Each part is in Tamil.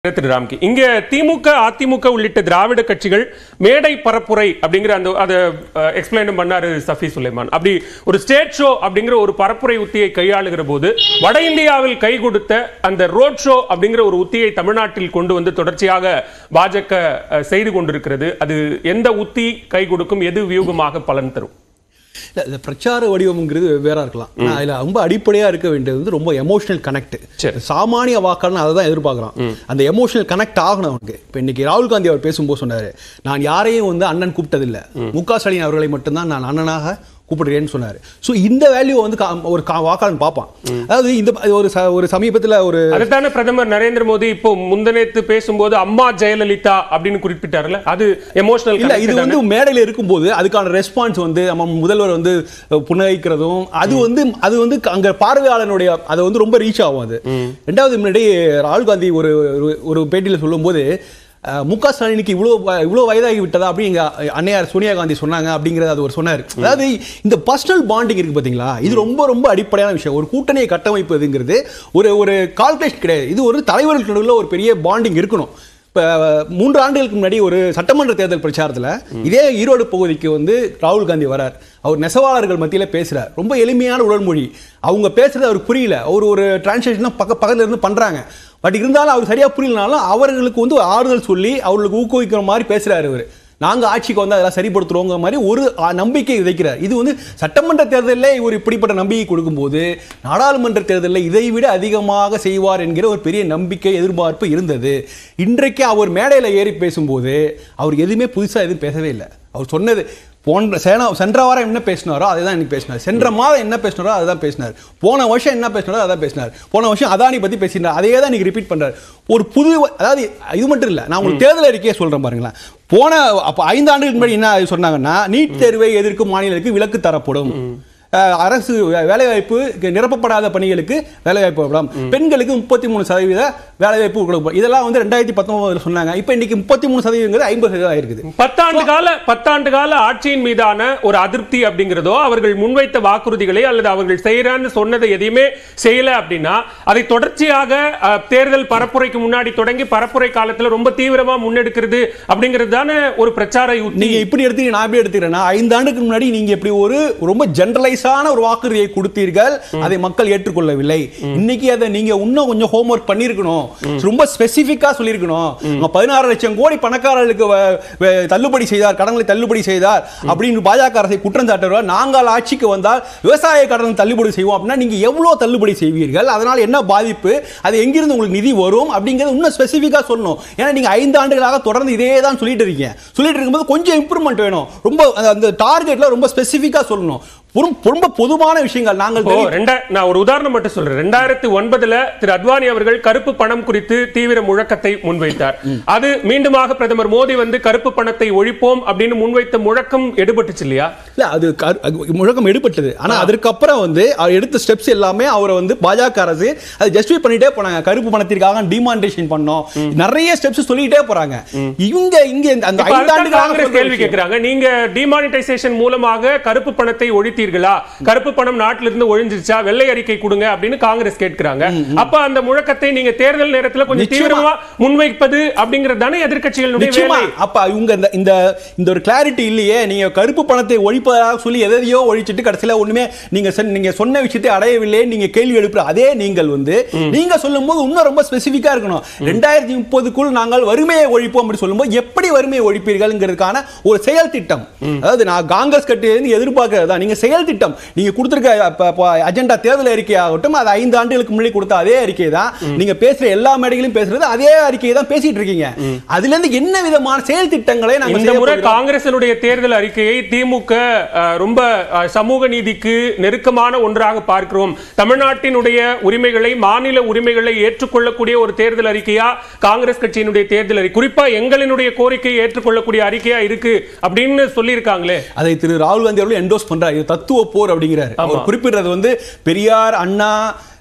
திரு ராம்கி இங்க திமுக அதிமுக உள்ளிட்ட திராவிட கட்சிகள் மேடை பரப்புரை அப்படிங்கிற அந்த அதை எக்ஸ்பிளைன் பண்ணாரு சஃபி சுலைமான் அப்படி ஒரு ஸ்டேட் ஷோ அப்படிங்கிற ஒரு பரப்புரை உத்தியை கையாளுகிற போது வட இந்தியாவில் கை கொடுத்த அந்த ரோட் ஷோ அப்படிங்கிற ஒரு உத்தியை தமிழ்நாட்டில் கொண்டு வந்து தொடர்ச்சியாக பாஜக அஹ், செய்து கொண்டிருக்கிறது அது எந்த உத்தி கை கொடுக்கும் எது வியூகமாக பலன் தரும் இல்ல, இந்த பிரச்சார வடிவம்ங்கிறது வெவ்வேறா இருக்கலாம் ஆனா இதுல ரொம்ப அடிப்படையா இருக்க வேண்டியது வந்து ரொம்ப எமோஷனல் கனெக்ட் சரி. சாமானிய வாக்காளன் அதை தான் எதிர்பார்க்குறான் அந்த எமோஷனல் கனெக்ட் ஆகணும் அவனுக்கு இப்போ இன்னைக்கு ராகுல் காந்தி அவர் பேசும்போது சொன்னாரு நான் யாரையும் வந்து அண்ணன் கூப்பிட்டதில்லை மு க ஸ்டாலின் அவர்களை மட்டும்தான் நான் அண்ணனாக கூப்பிடுறேன்னு சொன்னாரு ஸோ இந்த வேல்யூ வந்து கா- ஒரு கா- வாக்காளன் பார்ப்பான் அதாவது இந்த ஒரு ச- ஒரு சமீபத்துல ஒரு அதுதானே பிரதமர் நரேந்திர மோடி இப்போ முந்தனேத்து பேசும்போது அம்மா ஜெயலலிதா அப்படின்னு குறிப்பிட்டார்ல அது எமோஷனல் இல்ல இது வந்து மேடையில இருக்கும்போது அதுக்கான ரெஸ்பான்ஸ் வந்து நம்ம முதல்வர் வந்து அஹ், புன்னகைக்கிறதும் அது வந்து அது வந்து அங்க பார்வையாளனுடைய அது வந்து ரொம்ப ரீச் ஆகும் அது ரெண்டாவது முன்னாடி ராகுல் காந்தி ஒரு ஒரு- ஒரு பேட்டியில சொல்லும்போது அஹ், மு க ஸ்டாலினுக்கு இவ்வளோ வ- இவ்வளோ வயதாகி விட்டதா அப்படி எங்க அன்னையார் சோனியா காந்தி சொன்னாங்க அப்படிங்கறத அது ஒரு சொன்னார் அதாவது இந்த பர்சனல் பாண்டிங் இருக்கு பாத்தீங்களா இது ரொம்ப ரொம்ப அடிப்படையான விஷயம் ஒரு கூட்டணியை கட்டமைப்பதுங்கிறது ஒரு ஒரு கால்குலேஷன் கிடையாது இது ஒரு தலைவர்களுக்கு நடுவுல ஒரு பெரிய பாண்டிங் இருக்கணும் இப்போ மூன்று ஆண்டுகளுக்கு முன்னாடி ஒரு சட்டமன்ற தேர்தல் பிரச்சாரத்தில் இதே ஈரோடு பகுதிக்கு வந்து ராகுல் காந்தி வரார் அவர் நெசவாளர்கள் மத்தியில் பேசுறார் ரொம்ப எளிமையான உடல்மொழி அவங்க பேசுறது அவருக்கு புரியல அவர் ஒரு டிரான்ஸ்லேஷன் பக்க பக்கத்துல இருந்து பண்றாங்க பட் இருந்தாலும் அவர் சரியா புரியலனாலும் அவர்களுக்கு வந்து ஆறுதல் சொல்லி அவர்களுக்கு ஊக்குவிக்கிற மாதிரி பேசுறாரு அவர் நாங்க ஆட்சிக்கு வந்து அதெல்லாம் சரிப்படுத்துறோங்கிற மாதிரி ஒரு ஆ, நம்பிக்கை விதைக்கிறார் இது வந்து சட்டமன்ற தேர்தலில் இவர் இப்படிப்பட்ட நம்பிக்கை கொடுக்கும்போது நாடாளுமன்ற தேர்தலில் இதை விட அதிகமாக செய்வார் என்கிற ஒரு பெரிய நம்பிக்கை எதிர்பார்ப்பு இருந்தது இன்றைக்கு அவர் மேடையில் ஏறி பேசும்போது அவர் எதுவுமே புதுசா எதுவும் பேசவே இல்லை அவர் சொன்னது போன்ற சேன சென்ற வாரம் என்ன பேசினாரோ அதை தான் இன்னைக்கு பேசினார் சென்ற மாதம் என்ன பேசினாரோ அதை தான் பேசினார் போன வருஷம் என்ன பேசினாரோ அதான் பேசினார் போன வருஷம் அதானி பத்தி பேசினார் அதே தான் இன்னைக்கு ரிப்பீட் பண்றாரு ஒரு புது அதாவது இது மட்டும் இல்லை நான் உங்களுக்கு தேர்தல் அறிக்கையை சொல்றேன் பாருங்களேன் போன அப்போ ஐந்து ஆண்டுகளுக்கு முன்னாடி என்ன சொன்னாங்கன்னா நீட் தேர்வை எதிர்க்கும் மாநிலங்களுக்கு விலக்கு தரப்படும் அஹ், அரசு வே- வேலைவாய்ப்பு க- நிரப்பப்படாத பணிகளுக்கு வேலைவாய்ப்பு கொடுக்கலாம் பெண்களுக்கு முப்பத்தி மூணு சதவீத வேலைவாய்ப்பு கொடுக்கும் இதெல்லாம் வந்து ரெண்டாயிரத்தி பத்தொன்பதுல சொன்னாங்க இப்போ இன்னைக்கு முப்பத்தி மூணு சதவீதங்கிறது ஐம்பது சதவீதம் ஆயிருக்குது பத்தாண்டு கால பத்தாண்டு கால ஆட்சியின் மீதான ஒரு அதிருப்தி அப்படிங்கிறதோ அவர்கள் முன்வைத்த வாக்குறுதிகளை அல்லது அவர்கள் செய்யறான்னு சொன்னதை எதையுமே செய்யல அப்படின்னா அதை தொடர்ச்சியாக அஹ், தேர்தல் பரப்புரைக்கு முன்னாடி தொடங்கி பரப்புரை காலத்துல ரொம்ப தீவிரமா முன்னெடுக்கிறது அப்படிங்கிறது தானே ஒரு பிரச்சார யுக்தி நீங்க இப்படி எடுத்தீங்க நான் எப்படி எடுத்துக்கிறேன்னா ஐந்து ஆண்டுக்கு முன்னாடி நீங்க இப்படி ஒரு ரொம்ப ஜெனரலைஸான ஒரு வாக்குறுதியை கொடுத்தீர்கள் அதை மக்கள் ஏற்றுக்கொள்ளவில்லை இன்னைக்கு அதை நீங்க இன்னும் கொஞ்சம் ஹோம்ஒர்க் பண்ணிருக்கணும் ரொம்ப ஸ்பெசிபிக்கா சொல்லியிருக்கணும் உங்க பதினாறு லட்சம் கோடி பணக்காரர்களுக்கு வ- வ- தள்ளுபடி செய்தார் கடன்களை தள்ளுபடி செய்தார் அப்படின்னு பாஜக அரசை குற்றம் சாட்டுவார் நாங்கள் ஆட்சிக்கு வந்தால் விவசாய கடன் தள்ளுபடி செய்வோம் அப்படின்னா நீங்க எவ்வளவு தள்ளுபடி செய்வீர்கள் அதனால் என்ன பாதிப்பு அது எங்கிருந்து உங்களுக்கு நிதி வரும் அப்படிங்கறது இன்னும் ஸ்பெசிஃபிக்கா சொல்லணும் ஏன்னா நீங்க ஐந்து ஆண்டுகளாக தொடர்ந்து இதே தான் சொல்லிட்டு இருக்கீங்க சொல்லிட்டு இருக்கும்போது கொஞ்சம் இம்ப்ரூவ்மெண்ட் வேணும் ரொம்ப அந்த- அந்த டார்கெட்ல ரொம்ப ஸ்பெசிஃபிக்கா சொல்லணும் ரொம்ப- ரொம்ப பொதுவான விஷயங்கள் நாங்கள் இப்போ ரெண்டா நான் ஒரு உதாரணம் மட்டும் சொல்றேன் ரெண்டாயிரத்தி ஒன்பதுல திரு அத்வானி அவர்கள் கருப்பு பணம் குறித்து தீவிர முழக்கத்தை முன்வைத்தார் அது மீண்டுமாக பிரதமர் மோடி வந்து கருப்பு பணத்தை ஒழிப்போம் அப்படின்னு முன்வைத்த முழக்கம் எடுபட்டுச்சு இல்லையா இல்ல அது கரு- அது முழக்கம் எடுபட்டது ஆனா அதற்கப்புறம் வந்து அவர் எடுத்த ஸ்டெப்ஸ் எல்லாமே அவரை வந்து பாஜக அரசு அதை ஜஸ்டிஃபை பண்ணிட்டே போனாங்க கருப்பு பணத்திற்காக டிமாண்டேஷன் பண்ணோம் நிறைய ஸ்டெப்ஸ் சொல்லிட்டே போறாங்க இவங்க இங்க இந்த- அந்த இப்ப ஐந்து அதுதான் ஆண்டுகளாக காங்கிரஸ் சொல்ற கேள்வி விஷயம். கேட்கிறாங்க நீங்க டிமானிட்டைசேஷன் மூலமாக கருப்பு பணத்தை ஒழித்தீர்களா கருப்பு பணம் நாட்டில இருந்து ஒழிஞ்சிருச்சா வெள்ளை அறிக்கை கொடுங்க அப்படின்னு காங்கிரஸ் கேட்கிறாங்க அப்ப அந்த முழக்கத்தை நீங்க தேர்தல் நேரத்துல கொஞ்சம் நிச்சயமா. தீவிரமா முன்வைப்பது அப்படிங்கிறது தானே எதிர்க்கட்சிகளுடைய நிச்சயமா வேலை அப்ப இவங்க இந்த இந்த இந்த ஒரு கிளாரிட்டி இல்லையே நீங்க கருப்பு பணத்தை ஒழிப்பதாக சொல்லி எதையோ ஒழிச்சிட்டு கடைசியில ஒண்ணுமே நீங்க சொன்ன- நீங்க சொன்ன விஷயத்தை அடையவில்லை நீங்க கேள்வி எழுப்புற அதே நீங்கள் வந்து நீங்க சொல்லும்போது இன்னும் ரொம்ப ஸ்பெசிபிக்கா இருக்கணும் ரெண்டாயிரத்தி முப்பதுக்குள் நாங்கள் வறுமையை ஒழிப்போம் அப்படி சொல்லும்போது எப்படி வறுமையை ஒழிப்பீர்கள்ங்கிறதுக்கான ஒரு செயல் திட்டம் அதாவது நான் காங்கிரஸ் கட்சியிலிருந்து எதிர்பார்க்கிறது தான் நீங்க செயல் திட்டம் நீங்க கொடுத்திருக்க அஜெண்டா தேர்தல் அறிக்கை ஆகட்டும் அது ஐந்து ஆண்டுகளுக்கு முன்னாடி கொடுத்த அதே அறிக்கை தான் நீங்க பேசுற எல்லா மேடைகளிலும் பேசுறது அதே அறிக்கையை தான் பேசிட்டு இருக்கீங்க அதுல இருந்து என்ன விதமான செயல் திட்டங்களை நாங்க இந்த செய்ய முறை போகிறோம்? காங்கிரசினுடைய தேர்தல் அறிக்கையை திமுக அஹ், ரொம்ப அஹ், சமூக நீதிக்கு நெருக்கமான ஒன்றாக பார்க்கிறோம் தமிழ்நாட்டினுடைய உரிமைகளை மாநில உரிமைகளை ஏற்றுக்கொள்ளக்கூடிய ஒரு தேர்தல் அறிக்கையா காங்கிரஸ் கட்சியினுடைய தேர்தல் அறிக்கை குறிப்பா எங்களினுடைய கோரிக்கையை ஏற்றுக்கொள்ளக்கூடிய அறிக்கையா இருக்கு அப்படின்னு சொல்லியிருக்காங்களே அதை திரு ராகுல் காந்தி அவர்கள் என்டோஸ் பண்றாரு இது தத்துவ போர் அப்படிங்கிறாரு அவர் குறிப்பிடுறது வந்து பெரியார் அண்ணா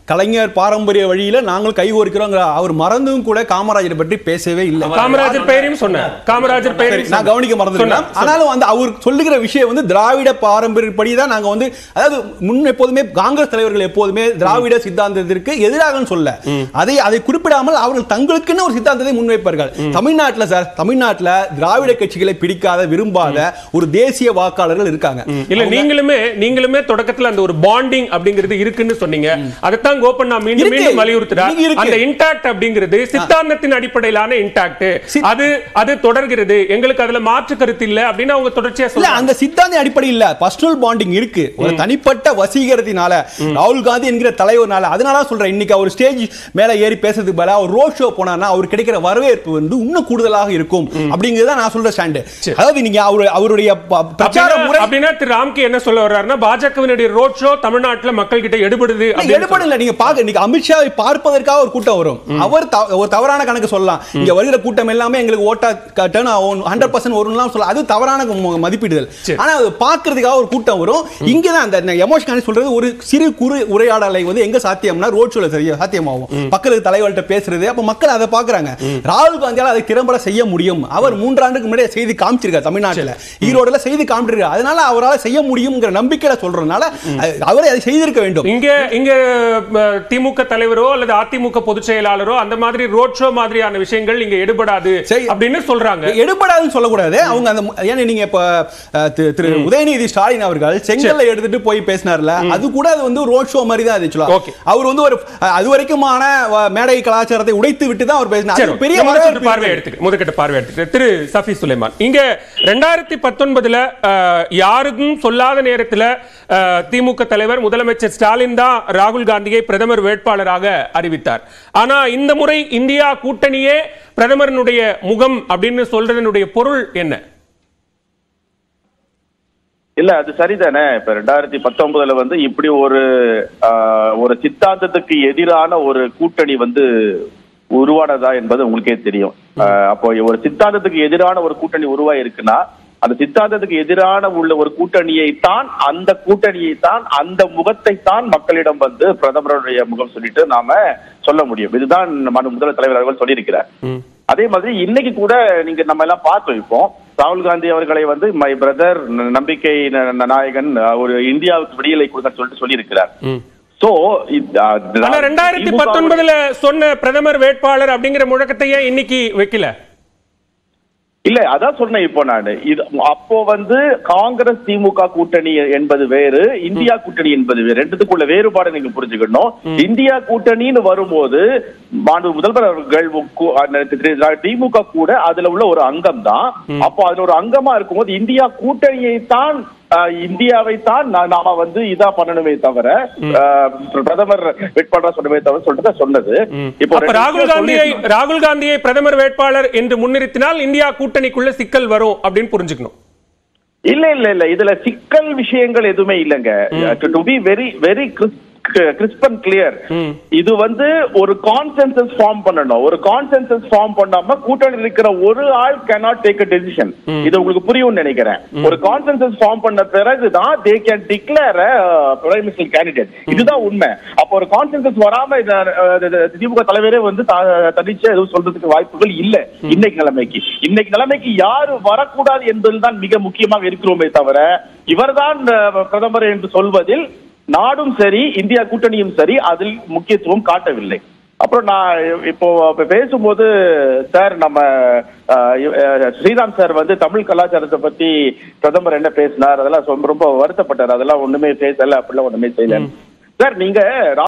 கலைஞர் பாரம்பரிய வழியில நாங்கள் கைகோர்க்கிறோம் அவர் மறந்தும் கூட காமராஜரை பற்றி பேசவே இல்லை காமராஜர் பெயரையும் சொன்னார் காமராஜர் சரி, பெயரையும் நான் கவனிக்க மறந்துருக்கேன் சொன்னார். ஆனாலும் வந்து அவர் சொல்லுகிற விஷயம் வந்து திராவிட பாரம்பரியப்படி தான் நாங்க வந்து அதாவது முன் எப்போதுமே காங்கிரஸ் தலைவர்கள் எப்போதுமே திராவிட சித்தாந்தத்திற்கு எதிராக சொல்ல அதை அதை குறிப்பிடாமல் அவர்கள் தங்களுக்குன்னு ஒரு சித்தாந்தத்தை முன்வைப்பார்கள் தமிழ்நாட்டுல சார் தமிழ்நாட்டுல திராவிட கட்சிகளை பிடிக்காத விரும்பாத ஒரு தேசிய வாக்காளர்கள் இருக்காங்க இல்ல நீங்களுமே நீங்களுமே தொடக்கத்துல அந்த ஒரு பாண்டிங் அப்படிங்கிறது இருக்குன்னு சொன்னீங்க அதைத்தான் கோபண்ணா மீண்டும் இருக்கு. மீண்டும் வலியுறுத்துறார் இருக்கு, இருக்கு. அந்த இன்டாக்ட் அப்படிங்கிறது சித்தாந்தத்தின் அடிப்படையிலான இன்டாக்ட் சி- அது அது தொடர்கிறது எங்களுக்கு அதுல மாற்று கருத்து இல்ல அப்படின்னு அவங்க தொடர்ச்சியா இல்ல சொல்றாங்க அந்த சித்தாந்த அடிப்படை இல்ல பர்சனல் பாண்டிங் இருக்கு ஒரு தனிப்பட்ட வசீகரத்தினால ராகுல் காந்தி என்கிற தலைவர்னால அதனால தான் சொல்றேன் இன்னைக்கு அவர் ஸ்டேஜ் மேல ஏறி பேசுறதுக்கு பதிலா அவர் ரோட் ஷோ போனார்னா அவர் கிடைக்கிற வரவேற்பு வந்து இன்னும் கூடுதலாக இருக்கும் அப்படிங்கறத நான் சொல்ற ஸ்டாண்டு அதாவது நீங்க அவரு அவருடைய ப- பிரச்சார அப்படின்னா- முறை அப்படின்னா திரு ராம்கே என்ன சொல்ல வர்றாருன்னா பாஜகவினுடைய ரோட் ஷோ தமிழ்நாட்டுல மக்கள் கிட்ட எடுபடுது அப்படின்னு எடுபடும் இல்ல நீங்க பாக்க இன்னைக்கு அமித்ஷாவை பார்ப்பதற்காக ஒரு கூட்டம் வரும் அவர் த- ஒரு தவறான கணக்கு சொல்லலாம் இங்க வருகிற கூட்டம் எல்லாமே எங்களுக்கு ஓட்டா டர்ன் ஆகும் ஹண்ட்ரட் பர்சன்ட் வரும்லாம் சொல்லலாம் அது தவறான ம- மதிப்பீடுகள் சரி. ஆனா அது பாக்குறதுக்காக ஒரு கூட்டம் வரும் இங்க தான் அந்த எமோஷன் சொல்றது ஒரு சிறு குறு உரையாடலை வந்து எங்க சாத்தியம்னா ரோட் ஷோல சரியா சாத்தியமாகும் மக்களுக்கு தலைவர்கிட்ட பேசுறது அப்ப மக்கள் அதை பாக்குறாங்க ராகுல் காந்தியால அதை திறம்பட செய்ய முடியும் அவர் மூன்றாண்டுக்கு முன்னாடி செய்தி காமிச்சிருக்காரு தமிழ்நாட்டுல ஈரோடுல செய்தி காமிச்சிருக்காரு அதனால அவரால் செய்ய முடியுங்கிற நம்பிக்கையில சொல்றதுனால அ- அவரே அதை செய்திருக்க வேண்டும் இங்க இங்க ம, திமுக தலைவரோ அல்லது அதிமுக பொதுச் செயலாளரோ அந்த மாதிரி ரோட் ஷோ மாதிரியான விஷயங்கள் இங்க எடுபடாது சரி. அப்படின்னு சொல்றாங்க எடுபடாதுன்னு சொல்லக்கூடாது அவங்க அந்த மு- ஏன்னா நீங்க இப்ப அஹ், திரு- திரு உதயநிதி ஸ்டாலின் அவர்கள் செங்கல்ல எடுத்துட்டு போய் பேசினார்ல அது கூட அது வந்து ரோட் ஷோ மாதிரி தான் இருந்துச்சு Okay. அவர் வந்து ஒரு அஹ், அது வரைக்குமான வ- மேடை கலாச்சாரத்தை உடைத்து விட்டு தான் அவர் பேசினார் சரி, அது பெரிய முதற்கட்ட வரவேற்பு பார்வை இருக்கு. எடுத்துக்க முதற்கட்ட பார்வை எடுத்துக்க திரு சஃபி சுலைமான் இங்க ரெண்டாயிரத்தி பத்தொன்பதுல அஹ், யாருக்கும் சொல்லாத நேரத்துல அஹ், திமுக தலைவர் முதலமைச்சர் ஸ்டாலின் தான் ராகுல் காந்தியை பிரதமர் வேட்பாளராக அறிவித்தார் ஆனா இந்த முறை இந்தியா கூட்டணியே பிரதமரனுடைய முகம் அப்படின்னு சொல்றதனுடைய பொருள் என்ன இல்ல அது சரிதானே இப்ப ரெண்டாயிரத்தி பத்தொன்பதுல வந்து இப்படி ஒரு ஆஹ், ஒரு சித்தாந்தத்துக்கு எதிரான ஒரு கூட்டணி வந்து உருவானதா என்பது உங்களுக்கே தெரியும் ஆஹ், அப்போ ஒரு சித்தாந்தத்துக்கு எதிரான ஒரு கூட்டணி உருவாயிருக்குன்னா அந்த சித்தாந்தத்துக்கு எதிரான உள்ள ஒரு கூட்டணியை தான் அந்த கூட்டணியை தான் அந்த முகத்தை தான் மக்களிடம் வந்து பிரதமருடைய முகம் சொல்லிட்டு நாம சொல்ல முடியும் இதுதான் மனு முதல் தலைவர் அவர்கள் சொல்லியிருக்கிறார் அதே மாதிரி இன்னைக்கு கூட நீங்க நம்ம எல்லாம் பார்த்தோம் இப்போ ராகுல் காந்தி அவர்களை வந்து மை பிரதர் நம்பிக்கை ந- ந- நாயகன் அஹ், ஒரு இந்தியாவுக்கு விடியலை கொடுக்க சொல்லிட்டு சொல்லியிருக்கிறார் சோ ஆனா ரெண்டாயிரத்தி பத்தொன்பதுல சொன்ன பிரதமர் வேட்பாளர் அப்படிங்கிற முழக்கத்தை ஏன் இன்னைக்கு வைக்கல இல்ல அதான் சொன்னேன் இப்போ நான் இது அப்போ வந்து காங்கிரஸ் திமுக கூட்டணி என்பது வேறு இந்தியா கூட்டணி என்பது வேறு ரெண்டுத்துக்குள்ள வேறுபாடு நீங்க புரிஞ்சுக்கணும் இந்தியா கூட்டணின்னு வரும்போது மாண்பு முதல்வர் அவர்கள் கு- அந்த திரு திமுக கூட அதுல உள்ள ஒரு அங்கம் தான் அப்போ அதுல ஒரு அங்கமா இருக்கும்போது இந்தியா கூட்டணியை தான் அஹ், இந்தியாவை தான் நா- நாம வந்து இதா பண்ணணுமே தவிர அஹ், பிரதமர் வேட்பாளரா சொன்னமே தவிர சொல்றத சொன்னது இப்போ அப்ப ரெண்டு ராகுல் விஷயம் காந்தியை சொல்லியிருக்கணும். ராகுல் காந்தியை பிரதமர் வேட்பாளர் என்று முன்னிறுத்தினால் இந்தியா கூட்டணிக்குள்ள சிக்கல் வரும் அப்படின்னு புரிஞ்சுக்கணும் இல்ல இல்ல இல்ல இதுல சிக்கல் விஷயங்கள் எதுவுமே இல்லைங்க to be very very crisp and clear இது வந்து ஒரு கான்சென்சஸ் ஃபார்ம் பண்ணணும் ஒரு கான்சென்சஸ் ஃபார்ம் பண்ணாம கூட்டணி இருக்கிற ஒரு ஆள் cannot டேக் அ டெசிஷன் இது உங்களுக்கு புரியும்னு நினைக்கிறேன் ஒரு கான்சென்சஸ் ஃபார்ம் பண்ண பிறகுதான் they can declare prime minister candidate இதுதான் உண்மை அப்போ ஒரு கான்சென்சஸ் வராம இத, அஹ், இது- திமுக தலைவரே வந்து த- தனிச்சு எதுவும் சொல்றதுக்கு வாய்ப்புகள் இல்ல இன்னைக்கு நிலைமைக்கு இன்னைக்கு நிலைமைக்கு யாரு வரக்கூடாது என்பதில்தான் மிக முக்கியமாக இருக்கிறோமே தவிர இவர்தான் அஹ், பிரதமர் என்று சொல்வதில் நாடும் சரி இந்தியா கூட்டணியும் சரி அதில் முக்கியத்துவம் காட்டவில்லை அப்புறம் நான் இப்போ இப்ப பேசும்போது சார் நம்ம அஹ், அஹ், ஸ்ரீராம் சார் வந்து தமிழ் கலாச்சாரத்தை பத்தி பிரதமர் என்ன பேசினார் அதெல்லாம் ரொம்ப- ரொம்ப வருத்தப்பட்டார் அதெல்லாம் ஒண்ணுமே பேசல அப்படிலாம் ஒண்ணுமே செய்யல சார் நீங்க